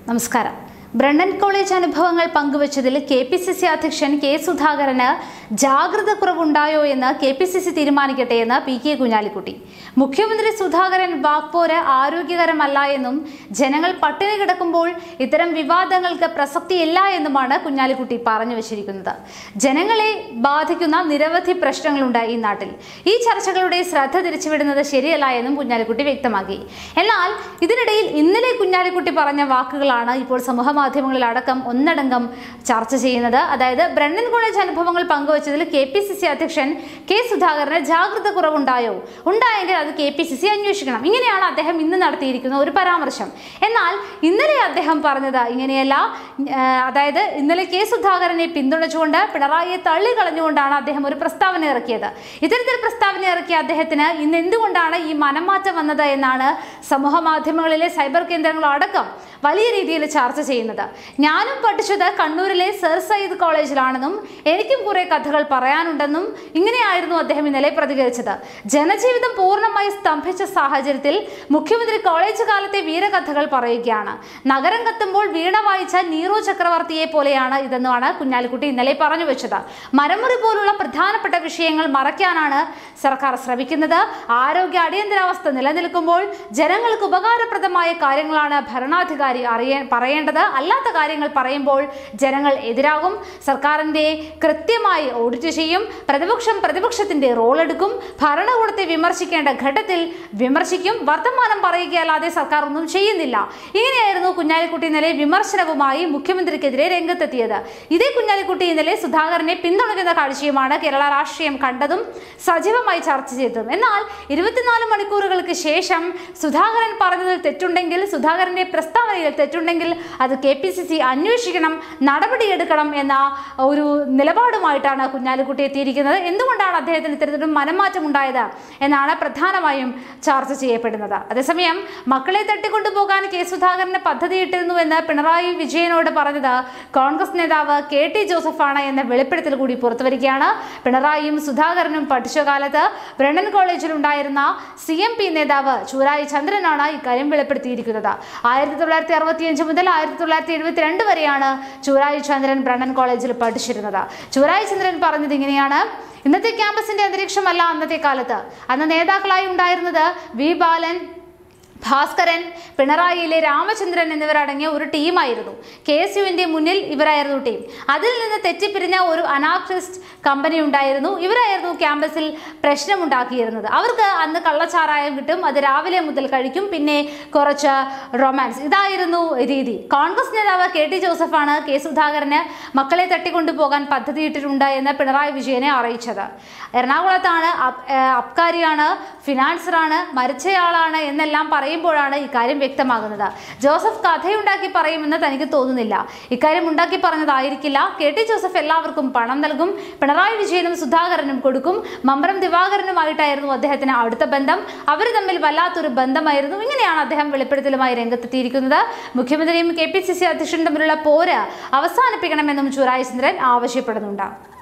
നമസ്കാരം Brennen college അനുഭവങ്ങൾ പങ്കുവച്ചതിൽ കെ പി സി സി അധ്യക്ഷൻ കെ സുധാകരന് ജാഗ്രത കുറവുണ്ടായോ എന്ന് കെ പി സി സി തീരുമാനിക്കട്ടെ എന്ന് പി കെ കുഞ്ഞാലിക്കുട്ടി മുഖ്യമന്ത്രി സുധാകരൻ വാക്പോര് ആരോഗ്യകരമല്ല എന്നും ജനങ്ങൾ പട്ടിണി കിടക്കുമ്പോൾ ഇത്തരം വിവാദങ്ങൾക്ക് പ്രസക്തിയില്ല എന്നുമാണ് കുഞ്ഞാലിക്കുട്ടി പറഞ്ഞു വച്ചിരിക്കുന്നത് ജനങ്ങളെ ബാധിക്കുന്ന നിരവധി പ്രശ്നങ്ങളുണ്ട് ഈ നാട്ടിൽ ഈ ചർച്ചകളുടെ ശ്രദ്ധ തിരിച്ചുവിടുന്നത് ശരിയല്ല എന്നും കുഞ്ഞാലിക്കുട്ടി വ്യക്തമാക്കി എന്നാൽ ഇതിനിടയിൽ ഇന്നലെ കുഞ്ഞാലിക്കുട്ടി പറഞ്ഞ വാക്കുകളാണ് ഇപ്പോൾ സമൂഹ മാധ്യമങ്ങളിൽ അടക്കം ഒന്നടങ്കം ചർച്ച ചെയ്യുന്നത് അതായത് ബ്രണ്ണൻ കോളേജ് അനുഭവങ്ങൾ പങ്കുവച്ചതിൽ കെ പി സി സി അധ്യക്ഷൻ കെ സുധാകരന് ജാഗ്രത കുറവുണ്ടായോ ഉണ്ടായെങ്കിൽ അത് കെ പി സി സി അന്വേഷിക്കണം ഇങ്ങനെയാണ് അദ്ദേഹം ഇന്ന് നടത്തിയിരിക്കുന്ന ഒരു പരാമർശം എന്നാൽ ഇന്നലെ അദ്ദേഹം പറഞ്ഞത് ഇങ്ങനെയല്ല ആ, അതായത് ഇന്നലെ കെ സുധാകരനെ പിന്തുണച്ചുകൊണ്ട് പിണറായിയെ തള്ളിക്കളഞ്ഞുകൊണ്ടാണ് അദ്ദേഹം ഒരു പ്രസ്താവന ഇറക്കിയത് ഇത്തരത്തിൽ പ്രസ്താവന ഇറക്കിയ അദ്ദേഹത്തിന് ഇന്ന് എന്തുകൊണ്ടാണ് ഈ മനംമാറ്റം വന്നത് എന്നാണ് സമൂഹ മാധ്യമങ്ങളിലെ സൈബർ കേന്ദ്രങ്ങളടക്കം വലിയ രീതിയിൽ ചർച്ച ചെയ്യുന്നത് ഞാനും പഠിച്ചത് കണ്ണൂരിലെ സർ സയ്യിദ് കോളേജിലാണെന്നും എനിക്കും കുറെ കഥകൾ പറയാനുണ്ടെന്നും ഇങ്ങനെയായിരുന്നു അദ്ദേഹം ഇന്നലെ പ്രതികരിച്ചത് ജനജീവിതം പൂർണ്ണമായി സ്തംഭിച്ച സാഹചര്യത്തിൽ മുഖ്യമന്ത്രി കോളേജ് കാലത്തെ വീരകഥകൾ പറയുകയാണ് നഗരം കത്തുമ്പോൾ വീണ വായിച്ച നീറോ ചക്രവർത്തിയെ പോലെയാണ് ഇതെന്നാണ് കുഞ്ഞാലിക്കുട്ടി ഇന്നലെ പറഞ്ഞു വെച്ചത് മരമുറി പോലുള്ള പ്രധാനപ്പെട്ട വിഷയങ്ങൾ മറയ്ക്കാനാണ് സർക്കാർ ശ്രമിക്കുന്നത് ആരോഗ്യ അടിയന്തരാവസ്ഥ നിലനിൽക്കുമ്പോൾ ജനങ്ങൾക്ക് ഉപകാരപ്രദമായ കാര്യങ്ങളാണ് ഭരണാധികാരി അറിയാൻ പറയേണ്ടത് അല്ലാത്ത കാര്യങ്ങൾ പറയുമ്പോൾ ജനങ്ങൾ എതിരാകും സർക്കാരിന്റെ കൃത്യമായി ഓഡിറ്റ് ചെയ്യും പ്രതിപക്ഷം പ്രതിപക്ഷത്തിന്റെ റോൾ എടുക്കും ഭരണകൂടത്തെ വിമർശിക്കേണ്ട ഘട്ടത്തിൽ വിമർശിക്കും വർത്തമാനം പറയുകയല്ലാതെ സർക്കാർ ഒന്നും ചെയ്യുന്നില്ല ഇങ്ങനെയായിരുന്നു കുഞ്ഞാലിക്കുട്ടി ഇന്നലെ വിമർശനവുമായി മുഖ്യമന്ത്രിക്കെതിരെ രംഗത്തെത്തിയത് ഇതേ കുഞ്ഞാലിക്കുട്ടി ഇന്നലെ സുധാകരനെ പിന്തുണയ്ക്കുന്ന കാഴ്ചയുമാണ് കേരള രാഷ്ട്രീയം കണ്ടതും സജീവമായി ചർച്ച ചെയ്തതും എന്നാൽ ഇരുപത്തിനാല് മണിക്കൂറുകൾക്ക് ശേഷം സുധാകരൻ പറഞ്ഞതിൽ തെറ്റുണ്ടെങ്കിൽ സുധാകരന്റെ പ്രസ്താവനയിൽ തെറ്റുണ്ടെങ്കിൽ അത് കെ പി സി സി അന്വേഷിക്കണം നടപടിയെടുക്കണം എന്ന ഒരു നിലപാടുമായിട്ടാണ് കുഞ്ഞാലിക്കുട്ടി എത്തിയിരിക്കുന്നത് എന്തുകൊണ്ടാണ് അദ്ദേഹത്തിന് ഇത്തരത്തിലും മനംമാറ്റം ഉണ്ടായത് എന്നാണ് പ്രധാനമായും ചർച്ച ചെയ്യപ്പെടുന്നത് അതേസമയം മക്കളെ തട്ടിക്കൊണ്ടുപോകാൻ കെ സുധാകരന് പദ്ധതിയിട്ടിരുന്നുവെന്ന് പിണറായി വിജയനോട് പറഞ്ഞത് കോൺഗ്രസ് നേതാവ് കെ ടി ജോസഫാണ് എന്ന വെളിപ്പെടുത്തൽ കൂടി പുറത്തുവരികയാണ് പിണറായിയും സുധാകരനും പഠിച്ച കാലത്ത് ബ്രണ്ണൻ കോളേജിൽ ഉണ്ടായിരുന്ന സി എം പി നേതാവ് ചൂരായി ചന്ദ്രനാണ് ഇക്കാര്യം വെളിപ്പെടുത്തിയിരിക്കുന്നത് ആയിരത്തി തൊള്ളായിരത്തി അറുപത്തിയഞ്ച് മുതൽ ആയിരത്തി തൊള്ളായിരത്തി എഴുപത്തിരണ്ട് വരെയാണ് ചൂരായി ചന്ദ്രൻ ബ്രണ്ണൻ കോളേജിൽ പഠിച്ചിരുന്നത് ചൂരായി ചന്ദ്രൻ പറഞ്ഞത് ഇങ്ങനെയാണ് ഇന്നത്തെ ക്യാമ്പസിന്റെ അന്തരീക്ഷമല്ല അന്നത്തെ കാലത്ത് അന്ന് നേതാക്കളായി ഉണ്ടായിരുന്നത് വി ബാലൻ ഭാസ്കരൻ പിണറായിയിലെ രാമചന്ദ്രൻ എന്നിവരടങ്ങിയ ഒരു ടീമായിരുന്നു കെ എസ് യുവിന്റെ മുന്നിൽ ഇവരായിരുന്നു ടീം അതിൽ നിന്ന് തെറ്റിപ്പിരിഞ്ഞ ഒരു അനാക്രിസ്റ്റ് കമ്പനി ഉണ്ടായിരുന്നു ഇവരായിരുന്നു ക്യാമ്പസിൽ പ്രശ്നമുണ്ടാക്കിയിരുന്നത് അവർക്ക് അന്ന് കള്ളച്ചാരായം കിട്ടും അത് രാവിലെ മുതൽ കഴിക്കും പിന്നെ കുറച്ച് റൊമാൻസ് ഇതായിരുന്നു രീതി കോൺഗ്രസ് നേതാവ് കെ ടി ജോസഫാണ് കെ സുധാകരന് മക്കളെ തട്ടിക്കൊണ്ടുപോകാൻ പദ്ധതിയിട്ടിട്ടുണ്ട് എന്ന് പിണറായി വിജയനെ അറിയിച്ചത് എറണാകുളത്താണ് അബ്- ഏഹ് അബ്കാരിയാണ് ഫിനാൻസറാണ് മരിച്ചയാളാണ് എന്നെല്ലാം പറയുമ്പോഴാണ് ഇക്കാര്യം വ്യക്തമാകുന്നത് ജോസഫ് കഥയുണ്ടാക്കി പറയുമെന്ന് തനിക്ക് തോന്നുന്നില്ല ഇക്കാര്യം ഉണ്ടാക്കി പറഞ്ഞതായിരിക്കില്ല കെ ടി ജോസഫ് എല്ലാവർക്കും പണം നൽകും പിണറായി വിജയനും സുധാകരനും കൊടുക്കും മമ്പ്രം ദിവാകരനുമായിട്ടായിരുന്നു അദ്ദേഹത്തിന് അടുത്ത ബന്ധം അവർ തമ്മിൽ വല്ലാത്തൊരു ബന്ധമായിരുന്നു ഇങ്ങനെയാണ് അദ്ദേഹം വെളിപ്പെടുത്തലുമായി രംഗത്തെത്തിയിരിക്കുന്നത് മുഖ്യമന്ത്രിയും കെ പി സി സി അധ്യക്ഷനും തമ്മിലുള്ള പോര് അവസാനിപ്പിക്കണമെന്നും ചുരായി ചന്ദ്രൻ ആവശ്യപ്പെടുന്നുണ്ട്